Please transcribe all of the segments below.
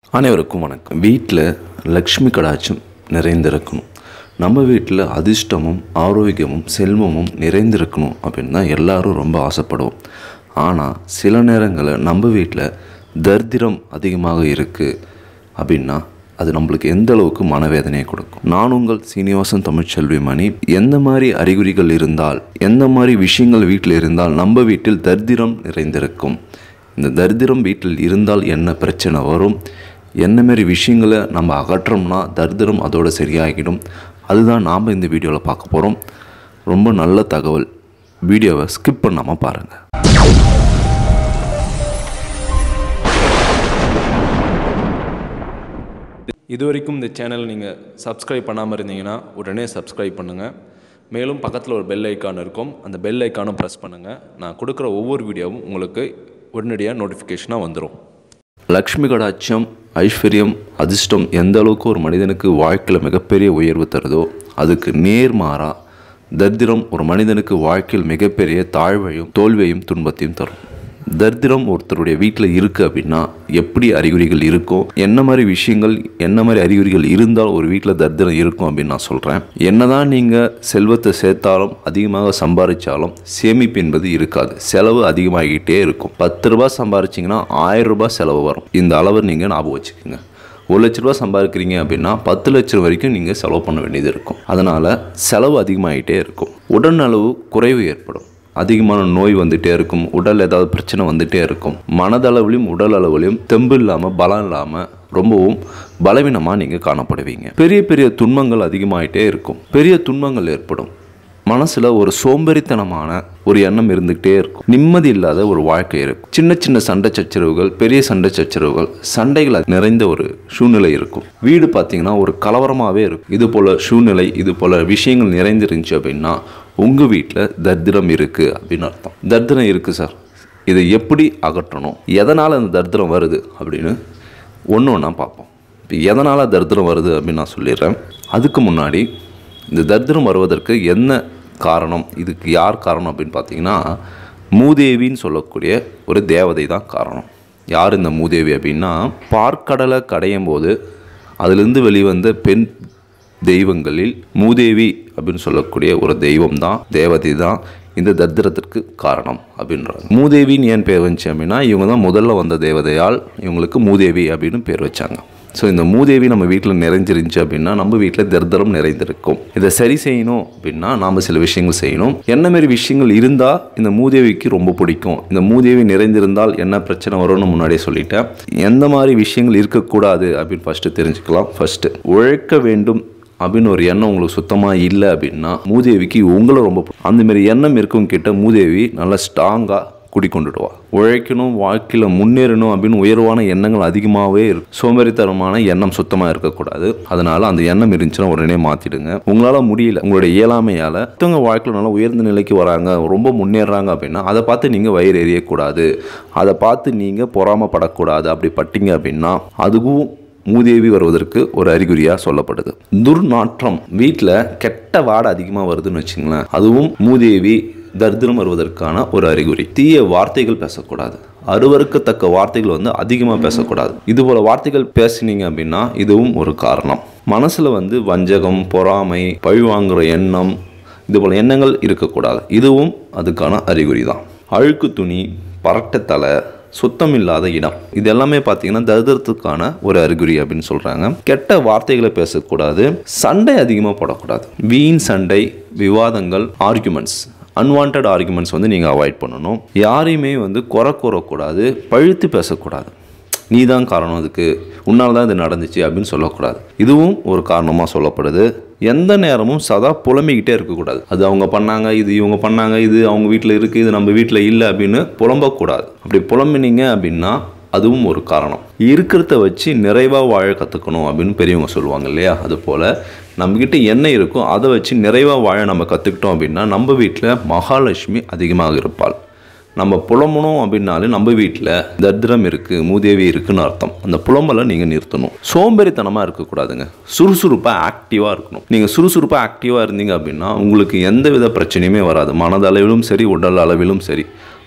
அனைவருக்கும் வணக்கம் வீட்டில் லக்ஷ்மி கடாட்சம் நிறைந்திருக்கணும் நம்ம வீட்டில் அதிர்ஷ்டமும் ஆரோக்கியமும் செல்வமும் நிறைந்திருக்கணும் அப்படின்னு தான் எல்லாரும் ரொம்ப ஆசைப்படுவோம் ஆனால் சில நேரங்களில் நம்ம வீட்டில் தரித்திரம் அதிகமாக இருக்குது அப்படின்னா அது நம்மளுக்கு எந்த அளவுக்கு மனவேதனையை கொடுக்கும் நான் உங்கள் சீனிவாசன் தமிழ்ச்செல்வி மணி எந்த மாதிரி அறிகுறிகள் இருந்தால் எந்த மாதிரி விஷயங்கள் வீட்டில் இருந்தால் நம்ம வீட்டில் தரித்திரம் நிறைந்திருக்கும் இந்த தரித்திரம் வீட்டில் இருந்தால் என்ன பிரச்சனை வரும் என்ன மாதிரி விஷயங்களை நம்ம அகற்றோம்னா தரித்திரம் அதோட சரியாகிடும் அதுதான் நாம் இந்த வீடியோவில் பார்க்க போகிறோம் ரொம்ப நல்ல தகவல் வீடியோவை ஸ்கிப் பண்ணாமல் பாருங்கள் இது வரைக்கும் இந்த சேனல் நீங்கள் சப்ஸ்கிரைப் பண்ணாமல் இருந்தீங்கன்னா உடனே சப்ஸ்கிரைப் பண்ணுங்கள் மேலும் பக்கத்தில் ஒரு பெல் ஐக்கான் இருக்கும் அந்த பெல் ஐக்கானும் ப்ரெஸ் பண்ணுங்கள் நான் கொடுக்குற ஒவ்வொரு வீடியோவும் உங்களுக்கு உடனடியாக நோட்டிஃபிகேஷனாக வந்துடும் லக்ஷ்மி கடாட்சம் ஐஸ்வர்யம் அதிர்ஷ்டம் எந்த அளவுக்கு ஒரு மனிதனுக்கு வாழ்க்கையில் மிகப்பெரிய உயர்வு தருதோ அதுக்கு நேர்மாறா தரித்திரம் ஒரு மனிதனுக்கு வாழ்க்கையில் மிகப்பெரிய தாழ்வையும் தோல்வியையும் துன்பத்தையும் தரும் தரித்திரம் ஒருத்தருடைய வீட்டில் இருக்குது அப்படின்னா எப்படி அறிகுறிகள் இருக்கும் என்ன மாதிரி விஷயங்கள் என்ன மாதிரி அறிகுறிகள் இருந்தால் ஒரு வீட்டில் தரித்திரம் இருக்கும் அப்படின்னு நான் சொல்கிறேன் என்னதான் நீங்கள் செல்வத்தை சேர்த்தாலும் அதிகமாக சம்பாதிச்சாலும் சேமிப்பு என்பது இருக்காது செலவு அதிகமாகிட்டே இருக்கும் பத்து ரூபாய் சம்பாரிச்சிங்கன்னா ஆயிரம் ரூபாய் செலவு வரும் இந்த அளவை நீங்கள் ஞாபகம் வச்சுக்கோங்க ஒரு லட்ச ரூபா சம்பாதிக்கிறீங்க அப்படின்னா பத்து லட்சம் வரைக்கும் நீங்கள் செலவு பண்ண வேண்டியது இருக்கும் அதனால் செலவு அதிகமாகிட்டே இருக்கும் உடல்நலவு குறைவு ஏற்படும் அதிகமான நோய் வந்துட்டே இருக்கும் உடல் ஏதாவது பிரச்சனை வந்துட்டே இருக்கும் மனதளவிலும் உடல் அளவிலும் தெம்பு இல்லாமல் பலம் இல்லாமல் ரொம்பவும் பலவீனமாக நீங்கள் காணப்படுவீங்க பெரிய பெரிய துன்பங்கள் அதிகமாயிட்டே இருக்கும் பெரிய துன்பங்கள் ஏற்படும் மனசில் ஒரு சோம்பேறித்தனமான ஒரு எண்ணம் இருந்துகிட்டே இருக்கும் நிம்மதி இல்லாத ஒரு வாழ்க்கை இருக்கும் சின்ன சின்ன சண்டை சச்சரவுகள் பெரிய சண்டை சச்சரவுகள் சண்டைகள் நிறைந்த ஒரு சூழ்நிலை இருக்கும் வீடு பார்த்தீங்கன்னா ஒரு கலவரமாகவே இருக்கும் இது போல் சூழ்நிலை இது போல் விஷயங்கள் நிறைந்திருந்துச்சு அப்படின்னா உங்கள் வீட்டில் தரித்திரம் இருக்குது அப்படின்னு அர்த்தம் தரித்திரம் இருக்குது சார் இதை எப்படி அகற்றணும் எதனால் அந்த தரித்திரம் வருது அப்படின்னு ஒன்று ஒன்றா பார்ப்போம் இப்போ எதனால் தரித்திரம் வருது அப்படின்னு நான் சொல்லிடுறேன் அதுக்கு முன்னாடி இந்த தரித்திரம் வருவதற்கு என்ன காரணம் இதுக்கு யார் காரணம் அப்படின்னு பார்த்தீங்கன்னா மூதேவின்னு சொல்லக்கூடிய ஒரு தேவதை தான் காரணம் யார் இந்த மூதேவி அப்படின்னா பார்க்கடலை கடையும் போது அதிலிருந்து வெளிவந்த பெண் தெய்வங்களில் மூதேவி அப்படின்னு சொல்லக்கூடிய ஒரு தெய்வம் தான் தேவதை தான் இந்த தத்திரத்திற்கு காரணம் அப்படின்றாங்க மூதேவின்னு ஏன் பேர் வந்துச்சு அப்படின்னா இவங்க தான் முதல்ல வந்த தேவதையால் இவங்களுக்கு மூதேவி அப்படின்னு பேர் வச்சாங்க ஸோ இந்த மூதேவி நம்ம வீட்டில் நிறைஞ்சிருந்துச்சு அப்படின்னா நம்ம வீட்டில் தரித்திரம் நிறைந்திருக்கும் இதை சரி செய்யணும் அப்படின்னா நாம் சில விஷயங்கள் செய்யணும் என்ன மாதிரி விஷயங்கள் இருந்தால் இந்த மூதேவிக்கு ரொம்ப பிடிக்கும் இந்த மூதேவி நிறைந்திருந்தால் என்ன பிரச்சனை வரும்னு முன்னாடியே சொல்லிட்டேன் எந்த மாதிரி விஷயங்கள் இருக்கக்கூடாது அப்படின்னு ஃபஸ்ட்டு தெரிஞ்சுக்கலாம் ஃபஸ்ட்டு உழைக்க வேண்டும் அப்படின்னு ஒரு எண்ணம் உங்களுக்கு சுத்தமாக இல்லை அப்படின்னா மூதேவிக்கு உங்களை ரொம்ப பிடிக்கும். அந்த மாதிரி எண்ணம் இருக்கவங்க கிட்ட மூதேவி நல்லா ஸ்ட்ராங்காக குடிக்கொண்டுடுவா உழைக்கணும் வாழ்க்கையில் முன்னேறணும் அப்படின்னு உயர்வான எண்ணங்கள் அதிகமாகவே இருக்கும் சோம்பேறித்தனமான எண்ணம் சுத்தமாக இருக்கக்கூடாது அதனால் அந்த எண்ணம் இருந்துச்சுன்னா உடனே மாற்றிடுங்க உங்களால் முடியல உங்களுடைய இயலாமையால் மற்றவங்க வாழ்க்கையில் நல்லா உயர்ந்த நிலைக்கு வராங்க ரொம்ப முன்னேறாங்க அப்படின்னா அதை பார்த்து நீங்கள் வயிறு எறியக்கூடாது அதை பார்த்து நீங்கள் பொறாமப்படக்கூடாது அப்படி பட்டீங்க அப்படின்னா அதுவும் மூதேவி வருவதற்கு ஒரு அறிகுறியாக சொல்லப்படுது துர்நாற்றம் வீட்டில் கெட்ட வாடை அதிகமாக வருதுன்னு வச்சுங்களேன் அதுவும் மூதேவி தரித்திரம் வருவதற்கான ஒரு அறிகுறி தீய வார்த்தைகள் பேசக்கூடாது அருவருக்கத்தக்க வார்த்தைகள் வந்து அதிகமாக பேசக்கூடாது இது போல வார்த்தைகள் பேசினீங்க அப்படின்னா இதுவும் ஒரு காரணம் மனசில் வந்து வஞ்சகம் பொறாமை பழிவாங்குற எண்ணம் இது போல எண்ணங்கள் இருக்கக்கூடாது இதுவும் அதுக்கான அறிகுறி தான் அழுக்கு துணி பரட்ட தலை சுத்தம் இல்லாத இடம் இது எல்லாமே பார்த்தீங்கன்னா தரித்திரத்துக்கான ஒரு அறிகுறி அப்படின்னு சொல்கிறாங்க கெட்ட வார்த்தைகளை பேசக்கூடாது சண்டை அதிகமாக போடக்கூடாது வீண் சண்டை விவாதங்கள் ஆர்குமெண்ட்ஸ் அன்வான்ட் ஆர்குமெண்ட்ஸ் வந்து நீங்கள் அவாய்ட் பண்ணணும் யாரையுமே வந்து குறை கூறக்கூடாது பழுத்து பேசக்கூடாது நீ தான் காரணம் அதுக்கு உன்னால் தான் இது நடந்துச்சு அப்படின்னு சொல்லக்கூடாது இதுவும் ஒரு காரணமாக சொல்லப்படுது எந்த நேரமும் சதா புலம்பிக்கிட்டே இருக்கக்கூடாது அது அவங்க பண்ணாங்க இது இவங்க பண்ணாங்க இது அவங்க வீட்டில் இருக்குது இது நம்ம வீட்டில் இல்லை அப்படின்னு புலம்பக்கூடாது அப்படி புலம்பினீங்க அப்படின்னா அதுவும் ஒரு காரணம் இருக்கிறத வச்சு நிறைவாக வாழ கற்றுக்கணும் அப்படின்னு பெரியவங்க சொல்லுவாங்க இல்லையா அது போல் நம்மக்கிட்ட என்ன இருக்கோ அதை வச்சு நிறைவாக வாழ நம்ம கற்றுக்கிட்டோம் அப்படின்னா நம்ம வீட்டில் மகாலட்சுமி அதிகமாக இருப்பாள் நம்ம புலம்பணும் அப்படின்னாலே நம்ம வீட்டில் தரித்திரம் இருக்குது மூதேவி இருக்குன்னு அர்த்தம் அந்த புலம்பலை நீங்கள் நிறுத்தணும் சோம்பேறித்தனமாக இருக்கக்கூடாதுங்க சுறுசுறுப்பாக ஆக்டிவாக இருக்கணும் நீங்கள் சுறுசுறுப்பாக ஆக்டிவாக இருந்தீங்க அப்படின்னா உங்களுக்கு எந்த வித பிரச்சனையுமே வராது மனதளவிலும் சரி உடல் அளவிலும் சரி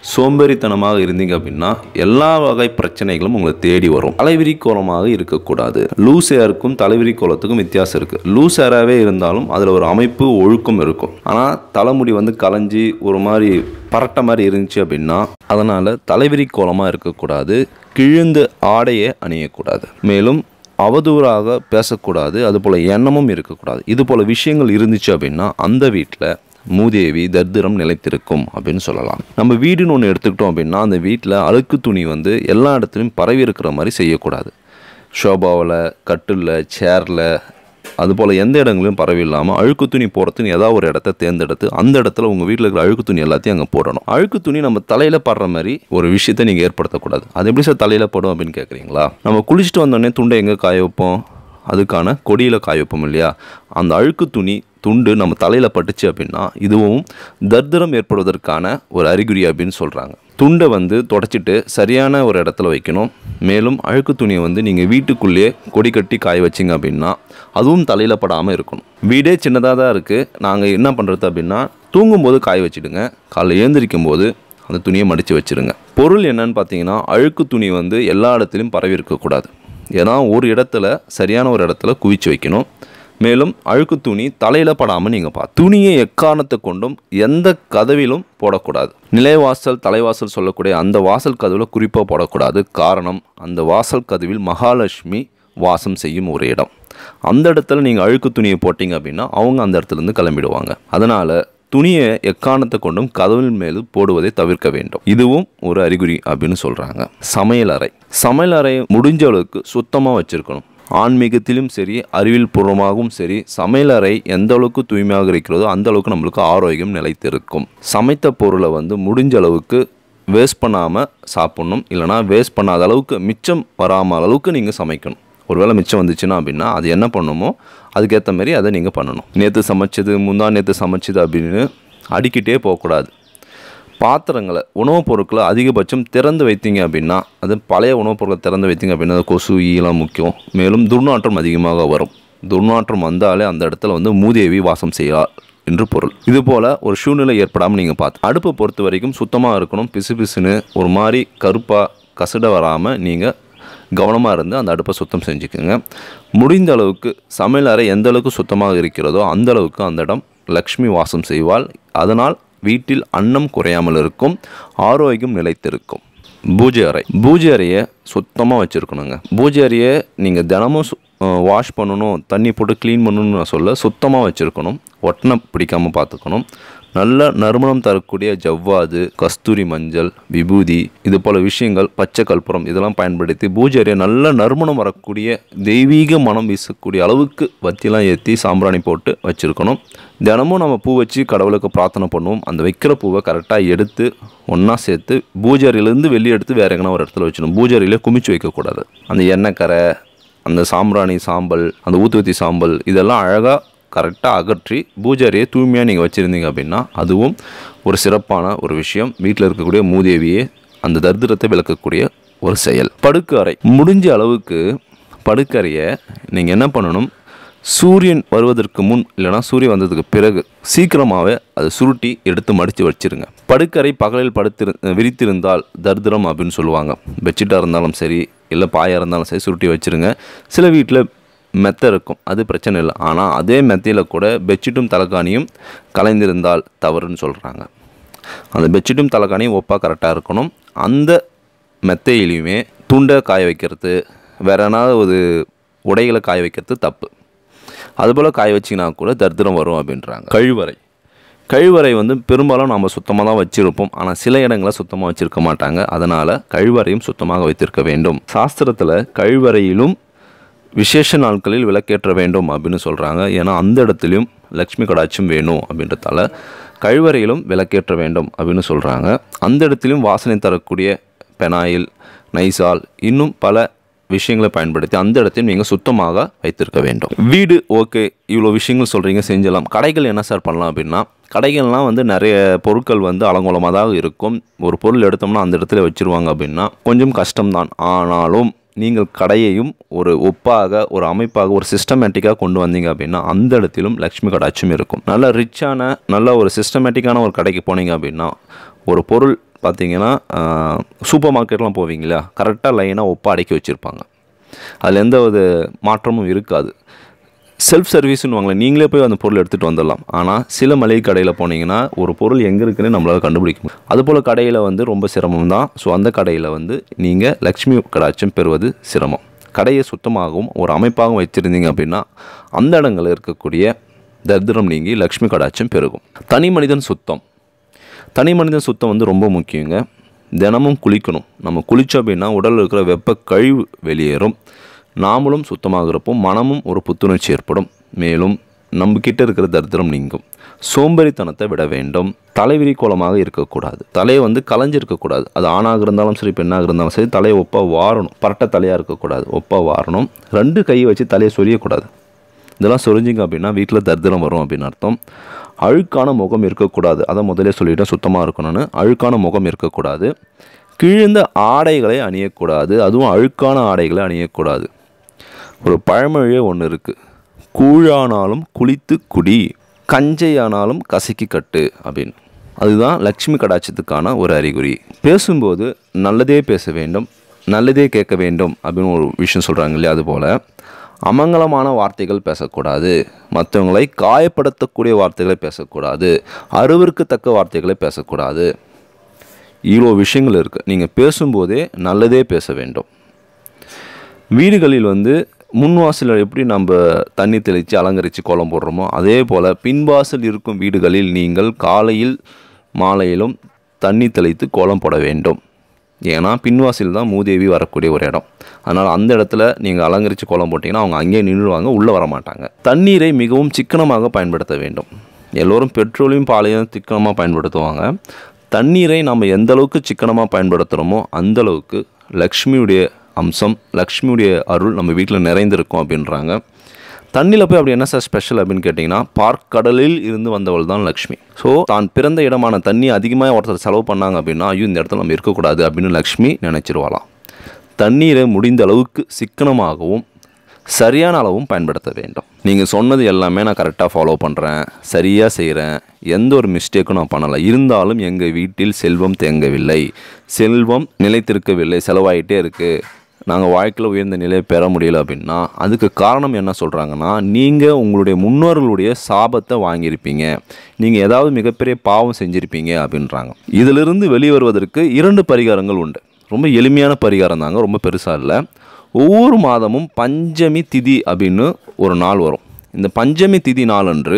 சோம்பேறித்தனமாக இருந்தீங்க அப்படின்னா எல்லா வகை பிரச்சனைகளும் உங்களை தேடி வரும் தலைவிரி கோலமாக இருக்கக்கூடாது லூஸ் ஏருக்கும் தலைவிரி கோலத்துக்கும் வித்தியாசம் இருக்குது லூஸ் ஏராகவே இருந்தாலும் அதில் ஒரு அமைப்பு ஒழுக்கம் இருக்கும் ஆனால் தலைமுடி வந்து கலைஞ்சி ஒரு மாதிரி பரட்ட மாதிரி இருந்துச்சு அப்படின்னா அதனால் தலைவிரி கோலமாக இருக்கக்கூடாது கிழிந்த ஆடையை அணியக்கூடாது மேலும் அவதூறாக பேசக்கூடாது அதுபோல் எண்ணமும் இருக்கக்கூடாது இது போல் விஷயங்கள் இருந்துச்சு அப்படின்னா அந்த வீட்டில் மூதேவி தர்திரம் நிலைத்திருக்கும் அப்படின்னு சொல்லலாம் நம்ம வீடுன்னு ஒன்று எடுத்துக்கிட்டோம் அப்படின்னா அந்த வீட்டில் அழுக்கு துணி வந்து எல்லா இடத்துலையும் பரவி இருக்கிற மாதிரி செய்யக்கூடாது ஷோபாவில் கட்டில் சேரில் அதுபோல் எந்த இடங்களையும் பரவி இல்லாமல் அழுக்கு துணி போகிறதுன்னு ஏதாவது ஒரு இடத்த தேர்ந்தெடுத்து அந்த இடத்துல உங்கள் வீட்டில் இருக்கிற அழுக்கு துணி எல்லாத்தையும் அங்கே போடணும் அழுக்கு துணி நம்ம தலையில் படுற மாதிரி ஒரு விஷயத்தை நீங்கள் ஏற்படுத்தக்கூடாது அது எப்படி சார் தலையில் படும் அப்படின்னு கேட்குறீங்களா நம்ம குளிச்சுட்டு வந்தோடனே துண்டை எங்கே காய வைப்போம் அதுக்கான கொடியில் காய வைப்போம் இல்லையா அந்த அழுக்கு துணி துண்டு நம்ம தலையில் பட்டுச்சு அப்படின்னா இதுவும் தர்திரம் ஏற்படுவதற்கான ஒரு அறிகுறி அப்படின்னு சொல்கிறாங்க துண்டை வந்து தொடச்சிட்டு சரியான ஒரு இடத்துல வைக்கணும் மேலும் அழுக்கு துணியை வந்து நீங்கள் வீட்டுக்குள்ளேயே கொடி கட்டி காய வச்சிங்க அப்படின்னா அதுவும் தலையில் படாமல் இருக்கணும் வீடே சின்னதாக தான் இருக்குது நாங்கள் என்ன பண்ணுறது அப்படின்னா தூங்கும்போது காய வச்சிடுங்க காலைல எழுந்திரிக்கும் போது அந்த துணியை மடித்து வச்சிருங்க பொருள் என்னன்னு பார்த்தீங்கன்னா அழுக்கு துணி வந்து எல்லா இடத்துலையும் பரவி இருக்கக்கூடாது ஏன்னா ஒரு இடத்துல சரியான ஒரு இடத்துல குவிச்சு வைக்கணும் மேலும் அழுக்கு துணி தலையில் படாமல் நீங்கள் பா துணியை எக்காரணத்தை கொண்டும் எந்த கதவிலும் போடக்கூடாது நிலைவாசல் தலைவாசல் சொல்லக்கூடிய அந்த வாசல் கதவில் குறிப்பாக போடக்கூடாது காரணம் அந்த வாசல் கதவில் மகாலட்சுமி வாசம் செய்யும் ஒரு இடம் அந்த இடத்துல நீங்கள் அழுக்கு துணியை போட்டிங்க அப்படின்னா அவங்க அந்த இடத்துலேருந்து கிளம்பிடுவாங்க அதனால் துணியை எக்காரணத்தை கொண்டும் கதவின் மேல் போடுவதை தவிர்க்க வேண்டும் இதுவும் ஒரு அறிகுறி அப்படின்னு சொல்கிறாங்க சமையலறை சமையலறை முடிஞ்ச அளவுக்கு சுத்தமாக வச்சுருக்கணும் ஆன்மீகத்திலும் சரி அறிவியல் பூர்வமாகவும் சரி சமையலறை எந்த அளவுக்கு தூய்மையாக இருக்கிறதோ அந்த அளவுக்கு நம்மளுக்கு ஆரோக்கியம் நிலைத்திருக்கும் சமைத்த பொருளை வந்து முடிஞ்ச அளவுக்கு வேஸ்ட் பண்ணாமல் சாப்பிட்ணும் இல்லைனா வேஸ்ட் பண்ணாத அளவுக்கு மிச்சம் வராமல் அளவுக்கு நீங்கள் சமைக்கணும் ஒருவேளை மிச்சம் வந்துச்சுன்னா அப்படின்னா அது என்ன பண்ணுமோ அதுக்கேற்ற மாதிரி அதை நீங்கள் பண்ணணும் நேற்று சமைச்சது முந்தா நேற்று சமைச்சது அப்படின்னு அடிக்கிட்டே போகக்கூடாது பாத்திரங்களை உணவுப் பொருட்களை அதிகபட்சம் திறந்து வைத்தீங்க அப்படின்னா அது பழைய உணவுப் பொருட்களை திறந்து வைத்தீங்க அப்படின்னா அது கொசு ஈலாம் முக்கியம் மேலும் துர்நாற்றம் அதிகமாக வரும் துர்நாற்றம் வந்தாலே அந்த இடத்துல வந்து மூதேவி வாசம் செய்யலாம் என்று பொருள் இது போல் ஒரு சூழ்நிலை ஏற்படாமல் நீங்கள் பார்த்து அடுப்பை பொறுத்த வரைக்கும் சுத்தமாக இருக்கணும் பிசு பிசுன்னு ஒரு மாதிரி கருப்பாக கசட வராமல் நீங்கள் கவனமாக இருந்து அந்த அடுப்பை சுத்தம் செஞ்சுக்கோங்க முடிந்த அளவுக்கு சமையல் அறை எந்த அளவுக்கு சுத்தமாக இருக்கிறதோ அந்த அளவுக்கு அந்த இடம் லக்ஷ்மி வாசம் செய்வாள் அதனால் வீட்டில் அன்னம் குறையாமல் இருக்கும் ஆரோக்கியம் நிலைத்திருக்கும் பூஜை அறை பூஜை அறையை சுத்தமாக வச்சுருக்கணுங்க பூஜை அறையை நீங்கள் தினமும் வாஷ் பண்ணணும் தண்ணி போட்டு க்ளீன் பண்ணணும்னு நான் சொல்ல சுத்தமாக வச்சுருக்கணும் ஒட்டனை பிடிக்காமல் பார்த்துக்கணும் நல்ல நறுமணம் தரக்கூடிய ஜவ்வாது கஸ்தூரி மஞ்சள் விபூதி இது போல விஷயங்கள் பச்சை கற்பூரம் இதெல்லாம் பயன்படுத்தி பூஜை அறையை நல்ல நறுமணம் வரக்கூடிய தெய்வீக மனம் வீசக்கூடிய அளவுக்கு வத்திலாம் ஏற்றி சாம்பிராணி போட்டு வச்சுருக்கணும் தினமும் நம்ம பூ வச்சு கடவுளுக்கு பிரார்த்தனை பண்ணுவோம் அந்த வைக்கிற பூவை கரெக்டாக எடுத்து ஒன்றா சேர்த்து பூஜை அறையிலேருந்து வெளியே எடுத்து வேற எங்கன்னா ஒரு இடத்துல வச்சிடணும் பூஜை அறையிலே குமிச்சு வைக்கக்கூடாது அந்த எண்ணெய் கரை அந்த சாம்பிராணி சாம்பல் அந்த ஊத்துவத்தி சாம்பல் இதெல்லாம் அழகாக கரெக்டாக அகற்றி பூஜை அறையை தூய்மையாக நீங்கள் வச்சுருந்தீங்க அப்படின்னா அதுவும் ஒரு சிறப்பான ஒரு விஷயம் வீட்டில் இருக்கக்கூடிய மூதேவியே அந்த தரித்திரத்தை விளக்கக்கூடிய ஒரு செயல் படுக்கை அறை முடிஞ்ச அளவுக்கு படுக்கறையை நீங்கள் என்ன பண்ணணும் சூரியன் வருவதற்கு முன் இல்லைனா சூரியன் வந்ததுக்கு பிறகு சீக்கிரமாகவே அதை சுருட்டி எடுத்து மடித்து வச்சிருங்க படுக்கறை பகலில் படுத்திரு விரித்திருந்தால் தரித்திரம் அப்படின்னு சொல்லுவாங்க பெட்ஷீட்டாக இருந்தாலும் சரி இல்லை பாயாக இருந்தாலும் சரி சுருட்டி வச்சிருங்க சில வீட்டில் மெத்தை இருக்கும் அது பிரச்சனை இல்லை ஆனால் அதே மெத்தையில் கூட பெட்ஷீட்டும் தலைக்காணியும் கலைந்திருந்தால் தவறுன்னு சொல்கிறாங்க அந்த பெட்ஷீட்டும் தலைக்காணியும் ஒப்பாக கரெக்டாக இருக்கணும் அந்த மெத்தையிலையுமே துண்டை காய வைக்கிறது வேற ஏதாவது ஒரு உடைகளை காய வைக்கிறது தப்பு அதுபோல் காய வச்சிங்கன்னா கூட தரித்திரம் வரும் அப்படின்றாங்க கழிவறை கழிவறை வந்து பெரும்பாலும் நம்ம சுத்தமாக தான் வச்சுருப்போம் ஆனால் சில இடங்களை சுத்தமாக வச்சுருக்க மாட்டாங்க அதனால் கழிவறையும் சுத்தமாக வைத்திருக்க வேண்டும் சாஸ்திரத்தில் கழிவறையிலும் விசேஷ நாட்களில் விளக்கேற்ற வேண்டும் அப்படின்னு சொல்கிறாங்க ஏன்னா அந்த இடத்துலையும் லக்ஷ்மி கடாட்சம் வேணும் அப்படின்றதால கழிவறையிலும் விளக்கேற்ற வேண்டும் அப்படின்னு சொல்கிறாங்க அந்த இடத்துலையும் வாசனை தரக்கூடிய பெனாயில் நைசால் இன்னும் பல விஷயங்களை பயன்படுத்தி அந்த இடத்தையும் நீங்கள் சுத்தமாக வைத்திருக்க வேண்டும் வீடு ஓகே இவ்வளோ விஷயங்கள் சொல்கிறீங்க செஞ்சலாம் கடைகள் என்ன சார் பண்ணலாம் அப்படின்னா கடைகள்லாம் வந்து நிறைய பொருட்கள் வந்து அலங்கோலமாக தான் இருக்கும் ஒரு பொருள் எடுத்தோம்னா அந்த இடத்துல வச்சுருவாங்க அப்படின்னா கொஞ்சம் கஷ்டம்தான் ஆனாலும் நீங்கள் கடையையும் ஒரு ஒப்பாக ஒரு அமைப்பாக ஒரு சிஸ்டமேட்டிக்காக கொண்டு வந்தீங்க அப்படின்னா அந்த இடத்திலும் லக்ஷ்மி கடாட்சம் இருக்கும் நல்ல ரிச்சான நல்ல ஒரு சிஸ்டமேட்டிக்கான ஒரு கடைக்கு போனீங்க அப்படின்னா ஒரு பொருள் பார்த்தீங்கன்னா சூப்பர் மார்க்கெட்லாம் போவீங்களா கரெக்டாக லைனாக ஒப்பா அடக்கி வச்சுருப்பாங்க அதில் எந்த ஒரு மாற்றமும் இருக்காது செல்ஃப் சர்வீஸ்னு வாங்கல நீங்களே போய் அந்த பொருள் எடுத்துகிட்டு வந்துடலாம் ஆனால் சில மளிகை கடையில் போனீங்கன்னா ஒரு பொருள் எங்கே இருக்குன்னு நம்மளால் கண்டுபிடிக்க முடியும் அதுபோல் கடையில் வந்து ரொம்ப சிரமம் தான் ஸோ அந்த கடையில் வந்து நீங்கள் லக்ஷ்மி கடாட்சம் பெறுவது சிரமம் கடையை சுத்தமாகவும் ஒரு அமைப்பாகவும் வச்சுருந்தீங்க அப்படின்னா அந்த இடங்களில் இருக்கக்கூடிய தரித்திரம் நீங்கி லக்ஷ்மி கடாட்சம் பெருகும் தனி மனிதன் சுத்தம் தனி மனிதன் சுத்தம் வந்து ரொம்ப முக்கியங்க தினமும் குளிக்கணும் நம்ம குளித்தோம் அப்படின்னா உடலில் இருக்கிற வெப்ப கழிவு வெளியேறும் நாமளும் சுத்தமாகிறப்போ மனமும் ஒரு புத்துணர்ச்சி ஏற்படும் மேலும் நம்ம கிட்ட இருக்கிற தரித்திரம் நீங்கும் சோம்பேறித்தனத்தை விட வேண்டும் தலைவிரி கோலமாக இருக்கக்கூடாது தலையை வந்து கலைஞ்சிருக்கக்கூடாது அது ஆணாக இருந்தாலும் சரி பெண்ணாக இருந்தாலும் சரி தலையை ஒப்பா வாரணும் பரட்ட தலையாக இருக்கக்கூடாது ஒப்பா வாரணும் ரெண்டு கையை வச்சு தலையை சொரியக்கூடாது இதெல்லாம் சொரிஞ்சிங்க அப்படின்னா வீட்டில் தரித்திரம் வரும் அப்படின்னு அர்த்தம் அழுக்கான முகம் இருக்கக்கூடாது அதை முதலே சொல்லிட்டேன் சுத்தமாக இருக்கணும்னு அழுக்கான முகம் இருக்கக்கூடாது கிழிந்த ஆடைகளை அணியக்கூடாது அதுவும் அழுக்கான ஆடைகளை அணியக்கூடாது ஒரு பழமொழியே ஒன்று இருக்குது கூழானாலும் குளித்து குடி கஞ்சையானாலும் கசக்கி கட்டு அப்படின்னு அதுதான் லக்ஷ்மி கடாட்சத்துக்கான ஒரு அறிகுறி பேசும்போது நல்லதே பேச வேண்டும் நல்லதே கேட்க வேண்டும் அப்படின்னு ஒரு விஷயம் சொல்கிறாங்க இல்லையா அதுபோல் அமங்கலமான வார்த்தைகள் பேசக்கூடாது மற்றவங்களை காயப்படுத்தக்கூடிய வார்த்தைகளை பேசக்கூடாது அருவருக்கத்தக்க வார்த்தைகளை பேசக்கூடாது இவ்வளோ விஷயங்கள் இருக்குது நீங்கள் பேசும்போதே நல்லதே பேச வேண்டும் வீடுகளில் வந்து முன்வாசலில் எப்படி நம்ம தண்ணி தெளித்து அலங்கரித்து கோலம் போடுறோமோ அதே போல் பின்வாசல் இருக்கும் வீடுகளில் நீங்கள் காலையில் மாலையிலும் தண்ணி தெளித்து கோலம் போட வேண்டும் ஏன்னா பின்வாசல் தான் மூதேவி வரக்கூடிய ஒரு இடம் அதனால் அந்த இடத்துல நீங்கள் அலங்கரித்து கோலம் போட்டிங்கன்னா அவங்க அங்கேயே நின்றுவாங்க உள்ளே வர மாட்டாங்க தண்ணீரை மிகவும் சிக்கனமாக பயன்படுத்த வேண்டும் எல்லோரும் பெட்ரோலையும் பாலையும் சிக்கனமாக பயன்படுத்துவாங்க தண்ணீரை நம்ம எந்த அளவுக்கு சிக்கனமாக பயன்படுத்துகிறோமோ அந்த அளவுக்கு லக்ஷ்மியுடைய அம்சம் லக்ஷ்மியுடைய அருள் நம்ம வீட்டில் நிறைந்திருக்கும் அப்படின்றாங்க தண்ணியில் போய் அப்படி என்ன சார் ஸ்பெஷல் அப்படின்னு கேட்டிங்கன்னா பார்க்கடலில் இருந்து வந்தவள் தான் லக்ஷ்மி ஸோ தான் பிறந்த இடமான தண்ணி அதிகமாக ஒருத்தர் செலவு பண்ணாங்க அப்படின்னா ஐயோ இந்த இடத்துல நம்ம இருக்கக்கூடாது அப்படின்னு லக்ஷ்மி நினச்சிருவாளாம் தண்ணீரை முடிந்த அளவுக்கு சிக்கனமாகவும் சரியான அளவும் பயன்படுத்த வேண்டும் நீங்கள் சொன்னது எல்லாமே நான் கரெக்டாக ஃபாலோ பண்ணுறேன் சரியாக செய்கிறேன் எந்த ஒரு மிஸ்டேக்கும் நான் பண்ணலை இருந்தாலும் எங்கள் வீட்டில் செல்வம் தேங்கவில்லை செல்வம் நிலைத்திருக்கவில்லை செலவாயிட்டே இருக்குது நாங்கள் வாழ்க்கையில் உயர்ந்த நிலையை பெற முடியல அப்படின்னா அதுக்கு காரணம் என்ன சொல்கிறாங்கன்னா நீங்கள் உங்களுடைய முன்னோர்களுடைய சாபத்தை வாங்கியிருப்பீங்க நீங்கள் ஏதாவது மிகப்பெரிய பாவம் செஞ்சுருப்பீங்க அப்படின்றாங்க இதிலிருந்து வெளியே வருவதற்கு இரண்டு பரிகாரங்கள் உண்டு ரொம்ப எளிமையான பரிகாரம் தாங்க ரொம்ப பெருசாக இல்லை ஒவ்வொரு மாதமும் பஞ்சமி திதி அப்படின்னு ஒரு நாள் வரும் இந்த பஞ்சமி திதி நாளன்று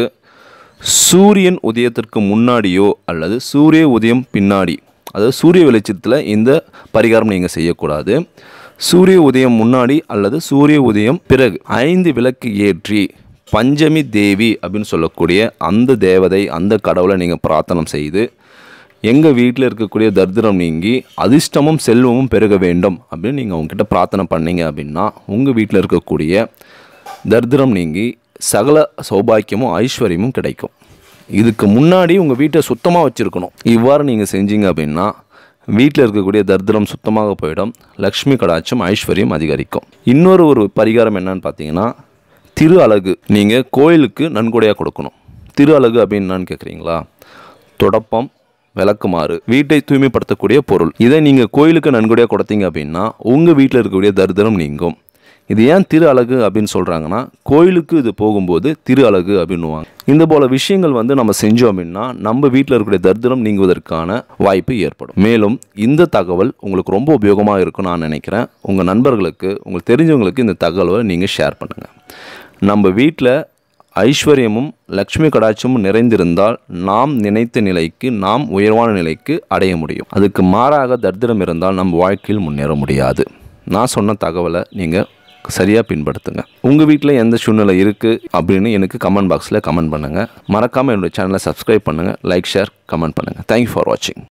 சூரியன் உதயத்திற்கு முன்னாடியோ அல்லது சூரிய உதயம் பின்னாடி அதாவது சூரிய வெளிச்சத்தில் இந்த பரிகாரம் நீங்கள் செய்யக்கூடாது சூரிய உதயம் முன்னாடி அல்லது சூரிய உதயம் பிறகு ஐந்து விளக்கு ஏற்றி பஞ்சமி தேவி அப்படின்னு சொல்லக்கூடிய அந்த தேவதை அந்த கடவுளை நீங்கள் பிரார்த்தனை செய்து எங்கள் வீட்டில் இருக்கக்கூடிய தரித்திரம் நீங்கி அதிர்ஷ்டமும் செல்வமும் பெருக வேண்டும் அப்படின்னு நீங்கள் உங்ககிட்ட பிரார்த்தனை பண்ணீங்க அப்படின்னா உங்கள் வீட்டில் இருக்கக்கூடிய தரித்திரம் நீங்கி சகல சௌபாக்கியமும் ஐஸ்வர்யமும் கிடைக்கும் இதுக்கு முன்னாடி உங்கள் வீட்டை சுத்தமாக வச்சுருக்கணும் இவ்வாறு நீங்கள் செஞ்சீங்க அப்படின்னா வீட்டில் இருக்கக்கூடிய தரித்திரம் சுத்தமாக போயிடும் லக்ஷ்மி கடாட்சம் ஐஸ்வர்யம் அதிகரிக்கும் இன்னொரு ஒரு பரிகாரம் என்னன்னு பார்த்தீங்கன்னா திரு அழகு நீங்கள் கோயிலுக்கு நன்கொடையாக கொடுக்கணும் திரு அழகு அப்படின்னு என்னன்னு கேட்குறீங்களா தொடப்பம் விளக்குமாறு வீட்டை தூய்மைப்படுத்தக்கூடிய பொருள் இதை நீங்கள் கோயிலுக்கு நன்கொடையாக கொடுத்தீங்க அப்படின்னா உங்கள் வீட்டில் இருக்கக்கூடிய தரித்திரம் நீங்கும் இது ஏன் திரு அழகு அப்படின்னு சொல்கிறாங்கன்னா கோயிலுக்கு இது போகும்போது திரு அழகு அப்படின்னுவாங்க இந்த போல விஷயங்கள் வந்து நம்ம செஞ்சோம் அப்படின்னா நம்ம வீட்டில் இருக்கக்கூடிய தரித்திரம் நீங்குவதற்கான வாய்ப்பு ஏற்படும் மேலும் இந்த தகவல் உங்களுக்கு ரொம்ப உபயோகமாக இருக்கும் நான் நினைக்கிறேன் உங்கள் நண்பர்களுக்கு உங்களுக்கு தெரிஞ்சவங்களுக்கு இந்த தகவலை நீங்கள் ஷேர் பண்ணுங்கள் நம்ம வீட்டில் ஐஸ்வர்யமும் லக்ஷ்மி கடாட்சமும் நிறைந்திருந்தால் நாம் நினைத்த நிலைக்கு நாம் உயர்வான நிலைக்கு அடைய முடியும் அதுக்கு மாறாக தரித்திரம் இருந்தால் நம் வாழ்க்கையில் முன்னேற முடியாது நான் சொன்ன தகவலை நீங்கள் சரியாக பின்படுத்துங்க உங்கள் வீட்டில் எந்த சூழ்நிலை இருக்குது அப்படின்னு எனக்கு கமெண்ட் பாக்ஸில் கமெண்ட் பண்ணுங்கள் மறக்காமல் என்னோட சேனலை சப்ஸ்கிரைப் பண்ணுங்கள் லைக் ஷேர் கமெண்ட் பண்ணுங்கள் தேங்க்யூ ஃபார் வாட்சிங்